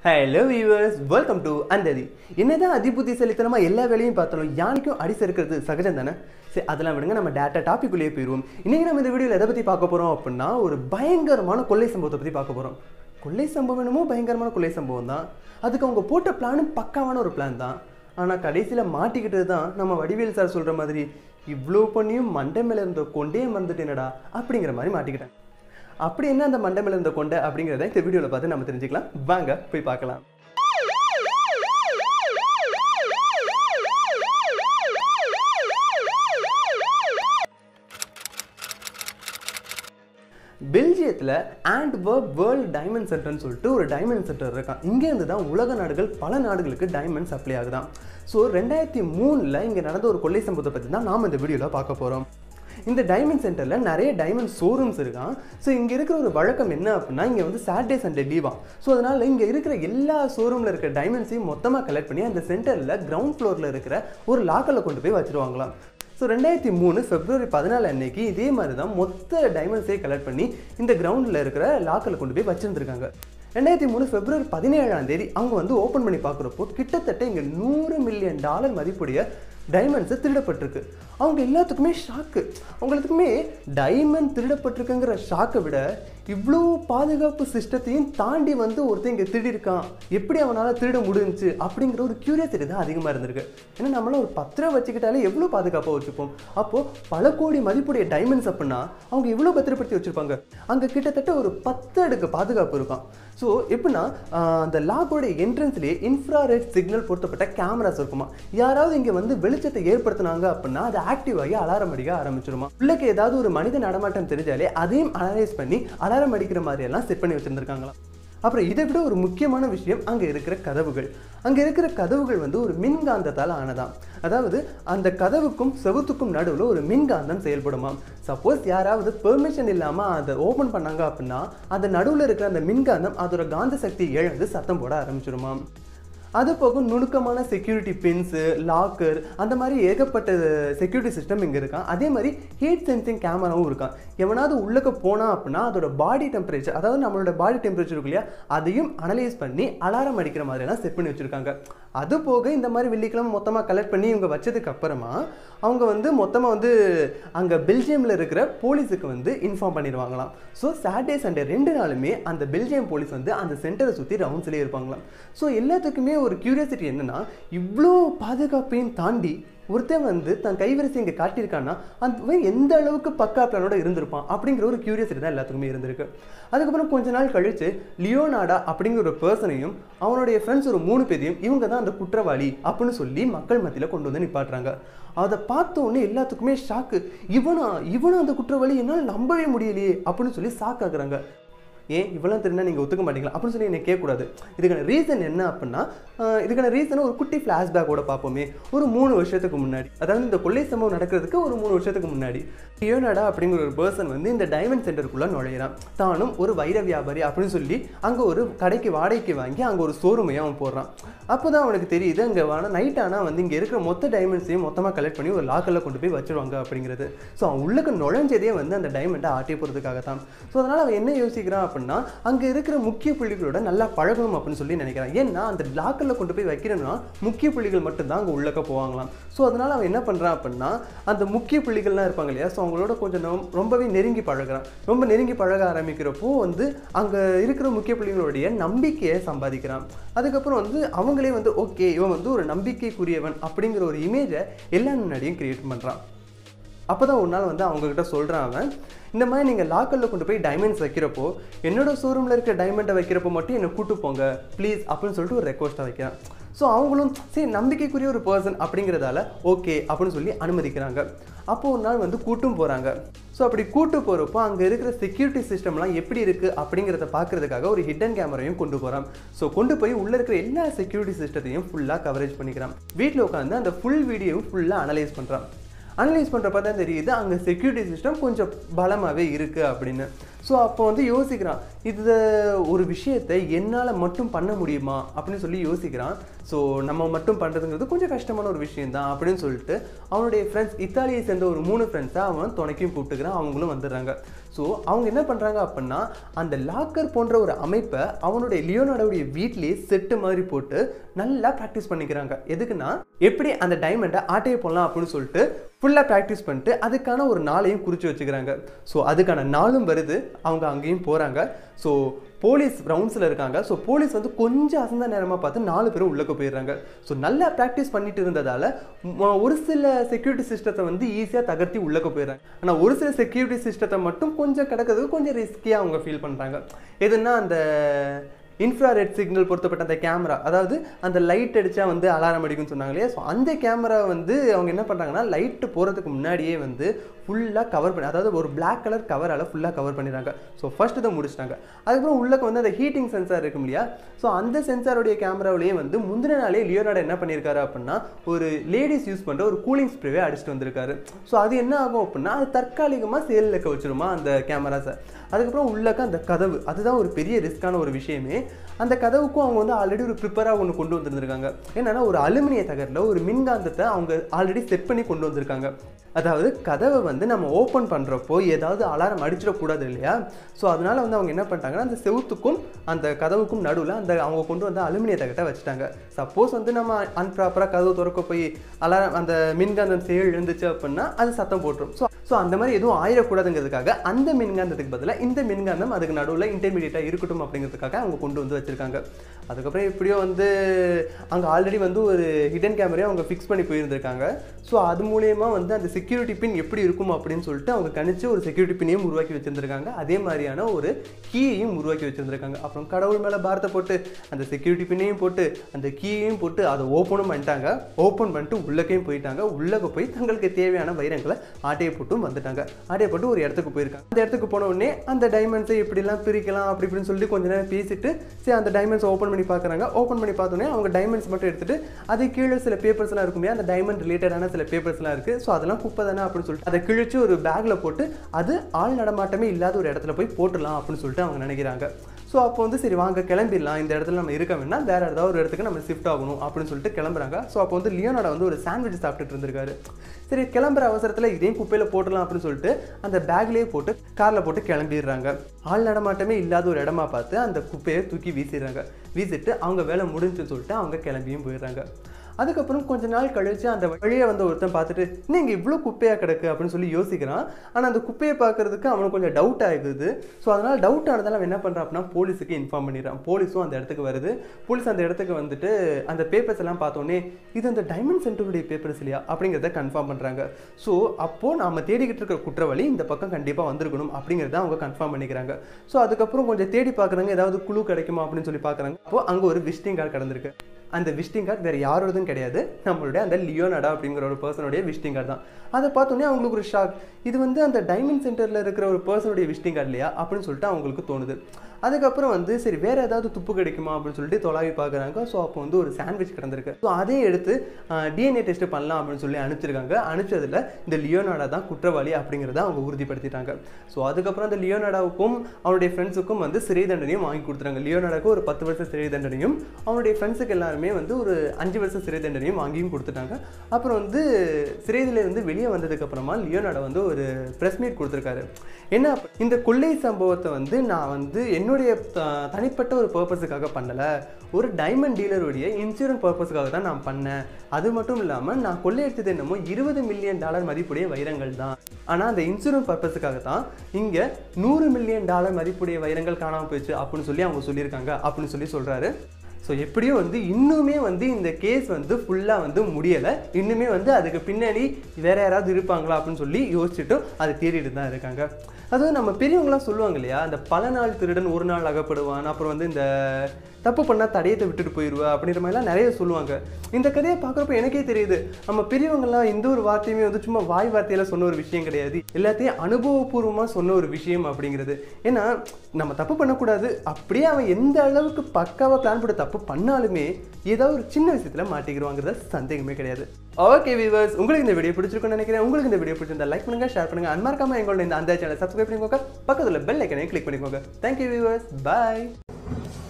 hello viewers welcome to அந்ததி என்னதான் அதிபுத்திசாலித்தனமா எல்லா வேலையும் பார்த்தாலும் யானைக்கும் அடி செருக்கிறது சகஜம் தானே சரி அதெல்லாம் விடுங்க நம்ம டேட்டா டாபிக்குள்ளேயே போயிடுவோம் இன்னைக்கு நம்ம இந்த வீடியோவில் எதை பற்றி பார்க்க போகிறோம் அப்படின்னா ஒரு பயங்கரமான கொள்ளை சம்பவத்தை பற்றி பார்க்க போகிறோம் கொள்ளை சம்பவம் என்னமோ பயங்கரமான கொள்ளை சம்பவம் தான் அதுக்கு அவங்க போட்ட பிளானும் பக்காவான ஒரு பிளான் தான் ஆனால் கடைசியில் மாட்டிக்கிட்டது தான் நம்ம வடிவேல் சார் சொல்கிற மாதிரி இவ்வளோ பண்ணியும் மண்டை மேலே இருந்த கொண்டே மறந்துட்டேனடா அப்படிங்கிற மாதிரி மாட்டிக்கிட்டேன் அப்படி என்ன அந்த மண்டை மேலே இருந்த கொண்டை அப்படிங்கிறத இந்த வீடியோவில் பார்த்து நம்ம தெரிஞ்சுக்கலாம் வாங்க போய் பார்க்கலாம் பெல்ஜியத்தில் ஆண்ட்வர்ப் வேர்ல்ட் டைமண்ட் சென்டர்னு சொல்லிட்டு ஒரு டைமண்ட் சென்டர் இருக்கான் இங்கேருந்து தான் உலக நாடுகள் பல நாடுகளுக்கு டைமண்ட் சப்ளை ஆகுதான் ஸோ ரெண்டாயிரத்தி மூணில் இங்கே நடந்த ஒரு கொள்ளை சம்பவத்தை பற்றி தான் நாம் இந்த வீடியோவில் பார்க்க போகிறோம் இந்த டைமண்ட் சென்டரில் நிறைய டைமண்ட் ஷோரூம்ஸ் இருக்கான் ஸோ இங்கே இருக்கிற ஒரு வழக்கம் என்ன அப்படின்னா இங்கே வந்து சாட்டர்டே சண்டே லீவா ஸோ அதனால் இங்கே இருக்கிற எல்லா ஷோரூமில் இருக்கிற டைமண்ட்ஸையும் மொத்தமாக கலெக்ட் பண்ணி அந்த சென்டரில் கிரவுண்ட் ஃப்ளோரில் இருக்கிற ஒரு லாக்கரில் கொண்டு போய் வச்சுருவாங்களாம் ஸோ ரெண்டாயிரத்தி மூணு பிப்ரவரி பதினாலு அன்னைக்கு இதே மாதிரி தான் மொத்த டைமண்ட்ஸையும் கலெக்ட் பண்ணி இந்த கிரவுண்டில் இருக்கிற லாக்கரில் கொண்டு போய் வச்சுருந்துருக்காங்க ரெண்டாயிரத்தி மூணு பிப்ரவரி பதினேழாம் தேதி அவங்க வந்து ஓப்பன் பண்ணி பார்க்குறப்போ கிட்டத்தட்ட இங்கே நூறு மில்லியன் டாலர் மதிப்புடைய டைமண்ட்ஸு திருடப்பட்டிருக்கு அவங்க எல்லாத்துக்குமே ஷாக்கு அவங்களுக்குமே டைமண்ட் திருடப்பட்டிருக்குங்கிற ஷாக்கை விட இவ்வளோ பாதுகாப்பு சிஸ்டத்தையும் தாண்டி வந்து ஒருத்தன் இங்கே திருடிருக்கான் எப்படி அவனால் திருட முடிஞ்சுச்சு அப்படிங்கிற ஒரு கியூரியாசிட்டி தான் அதிகமாக இருந்திருக்கு ஏன்னா நம்மளாம் ஒரு பத்திரம் வச்சுக்கிட்டாலே எவ்வளோ பாதுகாப்பாக வச்சுப்போம் அப்போது பல கோடி மதிப்புடைய டைமண்ட்ஸ் அப்படின்னா அவங்க எவ்வளோ பத்திரப்படுத்தி வச்சுருப்பாங்க அங்கே கிட்டத்தட்ட ஒரு பத்து அடுக்கு பாதுகாப்பு இருக்கும் ஸோ எப்படின்னா ஆஹ், அந்த லாக்கோட என்ட்ரன்ஸ்லேயே இன்ஃப்ராரெட் சிக்னல் பொருத்தப்பட்ட கேமராஸ் இருக்குமா யாராவது இங்கே வந்து வெளிச்சத்தை ஏற்படுத்தினாங்க அப்படின்னா அது ஆக்டிவ் ஆகி அலாரம் அடிக்க ஆரம்பிச்சிருமா உள்ளக்கு ஏதாவது ஒரு மனித நடமாட்டம் தெரிஞ்சாலே அதையும் அனலைஸ் பண்ணி அலாரம் அடிக்கிற மாதிரி எல்லாம் செட் பண்ணி வச்சிருந்திருக்காங்களாம் அப்புறம் இதை விட ஒரு முக்கியமான விஷயம் அங்கே இருக்கிற கதவுகள் அங்கே இருக்கிற கதவுகள் வந்து ஒரு மின்காந்தத்தால் ஆனதாம் அதாவது அந்த கதவுக்கும் செவுத்துக்கும் நடுவில் ஒரு மின்காந்தம் செயல்படுமாம் சப்போஸ் யாராவது பெர்மிஷன் இல்லாமல் அதை ஓப்பன் பண்ணாங்க அப்படின்னா அந்த நடுவில் இருக்கிற அந்த மின்காந்தம் அதோட காந்த சக்தி இழந்து சத்தம் போட ஆரம்பிச்சிருமாம் அது போக நுணுக்கமான செக்யூரிட்டி பின்ஸு லாக்கர் அந்த மாதிரி ஏகப்பட்ட செக்யூரிட்டி சிஸ்டம் இங்கே இருக்கான் அதே மாதிரி ஹீட் சென்சிங் கேமராவும் இருக்கான் எவனாவது உள்ளக்க போனா அப்படின்னா அதோட பாடி டெம்பரேச்சர் அதாவது நம்மளோட பாடி டெம்பரேச்சர் இருக்கு இல்லையா அதையும் அனலைஸ் பண்ணி அலாரம் அடிக்கிற மாதிரியெல்லாம் செட் பண்ணி வச்சுருக்காங்க அது போக இந்த மாதிரி வெள்ளிக்கிழமை மொத்தமாக கலெக்ட் பண்ணி இவங்க வச்சதுக்கு அப்புறமா அவங்க வந்து மொத்தமாக வந்து அங்கே பெல்ஜியமில் இருக்கிற போலீஸுக்கு வந்து இன்ஃபார்ம் பண்ணிடுவாங்களாம் ஸோ சாட்டர்டே சண்டே ரெண்டு நாளுமே அந்த பெல்ஜியம் போலீஸ் வந்து அந்த சென்டரை சுற்றி ரவுண்ட்ஸ்லேயே இருப்பாங்களாம் ஸோ எல்லாத்துக்குமே ஒரு கியூரியாசிட்டி என்னன்னா இவ்வளோ பாதுகாப்பையும் தாண்டி ஒருத்தன் வந்து தன் கைவரிசை இங்கே காட்டியிருக்கான்னா அந்த எந்த அளவுக்கு பக்கா பிளானோட இருந்திருப்பான் அப்படிங்கிற ஒரு கியூரியாசிட்டி தான் எல்லாத்துக்குமே இருந்திருக்கு அதுக்கப்புறம் கொஞ்ச நாள் கழிச்சு லியோனாடா அப்படிங்கிற ஒரு பர்சனையும் அவனுடைய ஃப்ரெண்ட்ஸ் ஒரு மூணு பேரையும் இவங்க தான் அந்த குற்றவாளி அப்படின்னு சொல்லி மக்கள் மத்தியில் கொண்டு வந்து நிப்பாட்டுறாங்க அதை பார்த்த உடனே எல்லாத்துக்குமே ஷாக்கு இவனா இவனும் அந்த குற்றவாளி என்னால் நம்பவே முடியலையே அப்படின்னு சொல்லி ஷாக் ஆகுறாங்க ஏன் இவ்வளோ தெரிஞ்சா நீங்கள் ஒத்துக்க மாட்டீங்களா அப்படின்னு சொல்லி என்னை கேட்கக்கூடாது இதுக்கான ரீசன் என்ன அப்படின்னா ஆஹ் இதுக்கான ரீசனை ஒரு குட்டி ஃப்ளாஷ்பேக்கோட பார்ப்போமே ஒரு மூணு வருஷத்துக்கு முன்னாடி அதாவது இந்த கொள்ளை சம்பவம் நடக்கிறதுக்கு ஒரு மூணு வருஷத்துக்கு முன்னாடி லியோனாடா அப்படிங்கிற ஒரு பர்சன் வந்து இந்த டைமண்ட் சென்டருக்குள்ளே நுழையிறான் தானும் ஒரு வைர வியாபாரி அப்படின்னு சொல்லி அங்கே ஒரு கடைக்கு வாடகைக்கு வாங்கி அங்கே ஒரு ஷோரூமையும் அவன் போடுறான் அப்போ தான் அவனுக்கு தெரியுது அங்கே வேணா நைட் ஆனால் வந்து இங்கே இருக்கிற மொத்த டைமண்ட்ஸையும் மொத்தமாக கலெக்ட் பண்ணி ஒரு லாக்கரில் கொண்டு போய் வச்சிருவாங்க அப்படிங்கிறது ஸோ அவன் உள்ளுக்கு நுழைஞ்சதே வந்து அந்த டைமண்டை ஆட்டி போகிறதுக்காக தான் ஸோ அதனால் அவன் என்ன யோசிக்கிறான் அப்படின்னா அங்கே இருக்கிற முக்கிய புள்ளிகளோட நல்லா பழகணும் அப்படின்னு சொல்லி நினைக்கிறான் ஏன்னா அந்த லாக்கரில் கொண்டு போய் வைக்கிறேன்னா முக்கிய புள்ளிகள் மட்டும்தான் அங்கே உள்ளக்க போவாங்களாம் ஸோ அதனால் அவன் என்ன பண்ணுறான் அப்படின்னா அந்த முக்கிய புள்ளிகள்லாம் இருப்பாங்க இல்லையா ஸோ அவங்களோட கொஞ்சம் நொ- ரொம்பவே நெருங்கி பழகுறான் ரொம்ப நெருங்கி பழக ஆரம்பிக்கிறப்போ வந்து அங்கே இருக்கிற முக்கிய புள்ளிகளுடைய நம்பிக்கையை சம்பாதிக்கிறான் அதுக்கப்புறம் வந்து அவங்களே வந்து ஓகே இவன் வந்து ஒரு நம்பிக்கைக்குரியவன் அப்படிங்கிற ஒரு இமேஜை எல்லா முன்னாடியும் கிரியேட் பண்ணுறான் அப்போ தான் ஒரு நாள் வந்து அவங்கக்கிட்ட சொல்கிறான் அவன் இந்த மாதிரி நீங்கள் லாக்கரில் கொண்டு போய் டைமண்ட்ஸ் வைக்கிறப்போ என்னோட ஷோரூமில் இருக்க டைமண்டை வைக்கிறப்போ மட்டும் என்னை கூட்டு போங்க ப்ளீஸ் அப்படின்னு சொல்லிட்டு ஒரு ரெக்வஸ்ட்டாக வைக்கிறான் ஸோ அவங்களும் சரி நம்பிக்கைக்குரிய ஒரு பர்சன் அப்படிங்கிறதால ஓகே அப்படின்னு சொல்லி அனுமதிக்கிறாங்க அப்போ ஒரு நாள் வந்து கூட்டும் போகிறாங்க ஸோ அப்படி கூட்டு போகிறப்போ அங்கே இருக்கிற செக்யூரிட்டி சிஸ்டம்லாம் எப்படி இருக்குது அப்படிங்கிறத பார்க்கறதுக்காக ஒரு ஹிடன் கேமராவையும் கொண்டு போகிறான் ஸோ கொண்டு போய் உள்ளே இருக்கிற எல்லா செக்யூரிட்டி சிஸ்டத்தையும் ஃபுல்லாக கவரேஜ் பண்ணிக்கிறான் வீட்டில் உட்காந்து அந்த ஃபுல் வீடியோவும் ஃபுல்லாக அனலைஸ் பண்ணுறான் அனலைஸ் பண்ணுறப்ப தான் தெரியுது அங்கே செக்யூரிட்டி சிஸ்டம் கொஞ்சம் பலமாகவே இருக்குது அப்படின்னு ஸோ அப்போ வந்து யோசிக்கிறான் இது ஒரு விஷயத்தை என்னால் மட்டும் பண்ண முடியுமா அப்படின்னு சொல்லி யோசிக்கிறான் ஸோ நம்ம மட்டும் பண்ணுறதுங்கிறது கொஞ்சம் கஷ்டமான ஒரு விஷயம் தான் அப்படின்னு சொல்லிட்டு அவனுடைய ஃப்ரெண்ட்ஸ் இத்தாலியை சேர்ந்த ஒரு மூணு ஃப்ரெண்ட்ஸை அவன் துணைக்கும் கூப்பிட்டுக்கிறான் அவங்களும் வந்துடுறாங்க ஸோ அவங்க என்ன பண்ணுறாங்க அப்படின்னா அந்த லாக்கர் போன்ற ஒரு அமைப்பை அவனுடைய லியோனார்டோடைய வீட்லேயே செட்டு மாதிரி போட்டு நல்லா ப்ராக்டிஸ் பண்ணிக்கிறாங்க எதுக்குன்னா எப்படி அந்த டைமண்டை ஆட்டையை போடலாம் அப்படின்னு சொல்லிட்டு ஃபுல்லாக ப்ராக்டிஸ் பண்ணிட்டு அதுக்கான ஒரு நாளையும் குறித்து வச்சுக்கிறாங்க ஸோ அதுக்கான நாளும் வருது அவங்க அங்கேயும் போகிறாங்க ஸோ போலீஸ் ரவுண்ட்ஸில் இருக்காங்க ஸோ போலீஸ் வந்து கொஞ்சம் அசந்த நேரமாக பார்த்து நாலு பேரும் உள்ளக்க போயிடுறாங்க ஸோ நல்லா ப்ராக்டிஸ் பண்ணிட்டு இருந்ததால் ம- ஒரு சில செக்யூரிட்டி சிஸ்டத்தை வந்து ஈஸியாக தகர்த்தி உள்ளக்க போயிடுறாங்க ஆனால் ஒரு சில செக்யூரிட்டி சிஸ்டத்தை மட்டும் கொஞ்சம் கிடக்கிறதுக்கு கொஞ்சம் ரிஸ்கியாக அவங்க ஃபீல் பண்ணுறாங்க எதுன்னா அந்த இன்ஃப்ராரெட் சிக்னல் பொருத்தப்பட்ட அந்த கேமரா அதாவது அந்த லைட் அடிச்சா வந்து அலாரம் அடிக்கும்னு சொன்னாங்க இல்லையா ஸோ அந்த கேமரா வந்து அவங்க என்ன பண்ணுறாங்கன்னா லைட்டு போகிறதுக்கு முன்னாடியே வந்து ஃபுல்லாக கவர் பண்ணி அதாவது ஒரு Black கலர் கவரால் ஃபுல்லாக கவர் பண்ணிடுறாங்க ஸோ ஃபர்ஸ்ட் இதை முடிச்சிட்டாங்க அதுக்கப்புறம் உள்ளக்க வந்து அந்த ஹீட்டிங் சென்சார் இருக்கும் இல்லையா ஸோ அந்த சென்சாரோடைய கேமராவிலேயே வந்து முந்தின நாளே லியோனார்டோ என்ன பண்ணியிருக்காரு அப்படின்னா ஒரு லேடிஸ் யூஸ் பண்ணுற ஒரு கூலிங் ஸ்ப்ரேவே அடிச்சுட்டு வந்திருக்காரு ஸோ அது என்ன ஆகும் அப்படின்னா அது தற்காலிகமாக சேல் இருக்க வச்சிருமா அந்த கேமராஸை அதுக்கப்புறம் உள்ளக்க அந்த கதவு அதுதான் ஒரு பெரிய ரிஸ்க்கான ஒரு விஷயமே அந்த கதவுக்கும் அவங்க வந்து ஆல்ரெடி ஒரு ப்ரிப்பராக ஒன்று கொண்டு வந்திருந்திருக்காங்க என்னன்னா ஒரு அலுமினிய தகரில் ஒரு மின்காந்தத்தை அவங்க ஆல்ரெடி செட் பண்ணி கொண்டு வந்திருக்காங்க அதாவது கதவை வந்து நம்ம ஓப்பன் பண்ணுறப்போ ஏதாவது அலாரம் அடிச்சிடக்கூடாது இல்லையா ஸோ அதனால வந்து அவங்க என்ன பண்ணிட்டாங்கன்னா அந்த செவுத்துக்கும் அந்த கதவுக்கும் நடுவில் அந்த அவங்க கொண்டு வந்த அலுமினிய தகட்டை வச்சுட்டாங்க சப்போஸ் வந்து நம்ம அன்ப்ராப்பராக கதவு திறக்க போய் அலாரம் அந்த மின்காந்தம் செயல் இருந்துச்சு அப்படின்னா அது சத்தம் போட்டுரும் ஸோ ஸோ அந்த மாதிரி எதுவும் ஆயிடக்கூடாதுங்கிறதுக்காக அந்த மின்காந்தத்துக்கு பதிலாக இந்த மின்காந்தம் அதுக்கு நடுவில் இன்டர்மீடியட்டாக இருக்கட்டும் அப்படிங்கிறதுக்காக அவங்க கொண்டு வந்து வச்சிருக்காங்க அதுக்கப்புறம் எப்படியோ வந்து அங்கே ஆல்ரெடி வந்து ஒரு ஹிடன் கேமரையை அவங்க ஃபிக்ஸ் பண்ணி போயிருந்திருக்காங்க ஸோ அது மூலியமா வந்து அந்த செக்யூரிட்டி பின் எப்படி இருக்கும் அப்படின்னு சொல்லிட்டு அவங்க கணிச்சு ஒரு செக்யூரிட்டி பின்னையும் உருவாக்கி வச்சிருந்திருக்காங்க அதே மாதிரியான ஒரு கீயையும் உருவாக்கி வச்சிருந்திருக்காங்க அப்புறம் கடவுள் மேலே பாரத்தை போட்டு அந்த செக்யூரிட்டி பின்னையும் போட்டு அந்த கீயையும் போட்டு அதை ஓப்பனும் பண்ணிட்டாங்க ஓப்பன் பண்ணிட்டு உள்ளக்கையும் போயிட்டாங்க உள்ளக்க போய் தங்களுக்கு தேவையான வைரங்களை ஆட்டையை போட்டும் வந்துட்டாங்க ஆட்டையை போட்டு ஒரு இடத்துக்கு போயிருக்காங்க அந்த இடத்துக்கு போன உடனே அந்த டைமண்ட்ஸை எப்படிலாம் பிரிக்கலாம் அப்படி இப்படின்னு சொல்லிட்டு கொஞ்ச நேரம் பேசிட்டு சரி அந்த டைமண்ட்ஸ் ஓப்பன் பண்ணி பார்க்குறாங்க ஓப்பன் பண்ணி பார்த்தோன்னே அவங்க டைமண்ட்ஸ் மட்டும் எடுத்துட்டு அது கீழே சில பேப்பர்ஸ்லாம் இருக்கும் இல்லையா அந்த டைமண்ட் ரிலேட்டடான சில பேப்பர்ஸ்லாம் இருக்குது ஸோ அதெல்லாம் குப்பை தானே அப்படின்னு சொல்லிட்டு அதை கிழிச்சு ஒரு பேக்கில் போட்டு அது ஆள் நடமாட்டமே இல்லாத ஒரு இடத்துல போய் போட்டுடலாம் அப்படின்னு சொல்லிட்டு அவங்க நினைக்கிறாங்க ஸோ அப்போ வந்து சரி வாங்க கிளம்பிடலாம் இந்த இடத்துல நம்ம இருக்க வேணாம் வேற ஏதாவது ஒரு இடத்துக்கு நம்ம ஷிஃப்ட் ஆகணும் அப்படின்னு சொல்லிட்டு கிளம்புறாங்க ஸோ அப்போ வந்து லியோனாட வந்து ஒரு சாண்ட்விச் சாப்பிட்டுட்டு இருந்திருக்காரு சரி கிளம்புற அவசரத்தில் இதையும் குப்பையில் போட்டுடலாம் அப்படின்னு சொல்லிட்டு அந்த பேக்லேயே போட்டு காரில் போட்டு கிளம்பிடுறாங்க ஆள் நடமாட்டமே இல்லாத ஒரு இடமா பார்த்து அந்த குப்பையை தூக்கி வீசிடுறாங்க வீசிட்டு அவங்க வேலை முடிஞ்சுன்னு சொல்லிட்டு அவங்க கிளம்பியும் போயிடுறாங்க அதுக்கப்புறம் கொஞ்ச நாள் கழிச்சு அந்த வழியை வந்து ஒருத்தன் பார்த்துட்டு நீங்க இவ்வளோ குப்பையாக கிடக்கு அப்படின்னு சொல்லி யோசிக்கிறான் ஆனால் அந்த குப்பையை பார்க்கறதுக்கு அவனுக்கு கொஞ்சம் டவுட் ஆகுது ஸோ அதனால் டவுட் ஆனதால அவன் என்ன பண்ணுறான் அப்படின்னா போலீஸுக்கு இன்ஃபார்ம் பண்ணிடுறான் போலீஸும் அந்த இடத்துக்கு வருது போலீஸ் அந்த இடத்துக்கு வந்துட்டு அந்த பேப்பர்ஸ் எல்லாம் பார்த்தோன்னே இது அந்த டைமண்ட் சென்டருடைய பேப்பர்ஸ் இல்லையா அப்படிங்கிறத கன்ஃபார்ம் பண்ணுறாங்க ஸோ அப்போது நாம தேடிக்கிட்டு இருக்கிற குற்றவாளி இந்த பக்கம் கண்டிப்பாக வந்திருக்கணும் அப்படிங்கிறத அவங்க கன்ஃபார்ம் பண்ணிக்கிறாங்க ஸோ அதுக்கப்புறம் கொஞ்சம் தேடி பார்க்குறாங்க ஏதாவது குழு கிடைக்குமா அப்படின்னு சொல்லி பார்க்குறாங்க அப்போ அங்கே ஒரு விசிட்டிங் கார்டு கிடந்திருக்கு அந்த விசிட்டிங் கார்டு வேறு யாரோடதும் கிடையாது நம்மளுடைய அந்த லியோனடா அப்படிங்கிற ஒரு பர்சனுடைய விசிட்டிங் கார்டு தான் அதை பார்த்தோன்னே அவங்களுக்கு ஒரு ஷாக் இது வந்து அந்த டைமண்ட் சென்டரில் இருக்கிற ஒரு பர்சனுடைய விசிட்டிங் கார்டு இல்லையா அப்படின்னு சொல்லிட்டு அவங்களுக்கு தோணுது அதுக்கப்புறம் வந்து சரி வேற ஏதாவது துப்பு கிடைக்குமா அப்படின்னு சொல்லிட்டு தொலாவி பார்க்குறாங்க ஸோ அப்போ வந்து ஒரு சாண்ட்விச் கிடந்திருக்கு ஸோ அதையும் எடுத்து டிஎன்ஏ டெஸ்ட் பண்ணலாம் அப்படின்னு சொல்லி அனுப்பிச்சிருக்காங்க அனுப்பிச்சதுல இந்த லியோனாடா தான் குற்றவாளி அப்படிங்கிறத அவங்க உறுதிப்படுத்திட்டாங்க ஸோ அதுக்கப்புறம் அந்த லியோனாடாவுக்கும் அவனுடைய ஃப்ரெண்ட்ஸுக்கும் வந்து சிறை தண்டனையும் வாங்கி கொடுத்துறாங்க லியோனாடாவுக்கு ஒரு பத்து வருஷம் சிறை தண்டனையும் அவனுடைய ஃப்ரெண்ட்ஸுக்கு எல்லாருமே வந்து ஒரு அஞ்சு வருஷம் சிறை தண்டனையும் வாங்கியும் கொடுத்துட்டாங்க அப்புறம் வந்து சிறையில இருந்து வெளியே வந்ததுக்கு அப்புறமா லியோனாடா வந்து ஒரு ப்ரெஸ் மீட் கொடுத்துருக்காரு என்ன அப்ப- இந்த கொள்ளை சம்பவத்தை வந்து நான் வந்து என்னுடைய த- தனிப்பட்ட ஒரு பர்பஸுக்காக பண்ணலை ஒரு டைமண்ட் டீலருடைய இன்சூரன்ஸ் பர்பஸுக்காக தான் நான் பண்ணேன் அது மட்டும் இல்லாமல் நான் கொள்ளையடிச்சது என்னமோ இருபது மில்லியன் டாலர் மதிப்புடைய வைரங்கள் தான் ஆனால் அந்த இன்சூரன்ஸ் பர்பஸுக்காக தான் இங்கே நூறு மில்லியன் டாலர் மதிப்புடைய வைரங்கள் காணாமல் போயிடுச்சு அப்படின்னு சொல்லி அவங்க சொல்லியிருக்காங்க அப்படின்னு சொல்லி சொல்கிறாரு ஸோ எப்படியும் வந்து இன்னுமே வந்து இந்த கேஸ் வந்து ஃபுல்லாக வந்து முடியலை இன்னுமே வந்து அதுக்கு பின்னாடி வேற யாராவது இருப்பாங்களா அப்படின்னு சொல்லி யோசிச்சுட்டும் அதை தேடிட்டு தான் இருக்காங்க அதுவும் நம்ம பெரியவங்களாம் சொல்லுவாங்க இல்லையா அந்த பல நாள் திருடன் ஒரு நாள் அகப்படுவான் அப்புறம் வந்து இந்த தப்பு பண்ணால் தடயத்தை விட்டுட்டு போயிடுவா அப்படின்ற மாதிரிலாம் நிறைய சொல்லுவாங்க இந்த கதையை பார்க்குறப்ப எனக்கே தெரியுது நம்ம பெரியவங்கலாம் எந்த ஒரு வார்த்தையுமே வந்து சும்மா வாய் வார்த்தையில சொன்ன ஒரு விஷயம் கிடையாது எல்லாத்தையும் அனுபவபூர்வமாக சொன்ன ஒரு விஷயம் அப்படிங்கிறது ஏன்னா நம்ம தப்பு பண்ணக்கூடாது அப்படியே அவன் எந்த அளவுக்கு பக்காவாக பிளான் போட்டு தப்பு பண்ணாலுமே ஏதாவது ஒரு சின்ன விஷயத்தில் மாட்டிக்கிடுவாங்கிறத சந்தேகமே கிடையாது ஓகே வியூவர்ஸ் உங்களுக்கு இந்த வீடியோ பிடிச்சிருக்கும்னு நினைக்கிறேன் உங்களுக்கு இந்த வீடியோ பிடிச்சிருந்தா லைக் பண்ணுங்க ஷேர் பண்ணுங்க அன்மார்க்காம எங்களோட இந்த அந்த சேனல் சப்ஸ்கிரைப் பண்ணிக்கோங்க பக்கத்தில் பெல் ஐக்கனையும் கிளிக் பண்ணிக்கோங்க தேங்க்யூ வியூவர்ஸ் பாய்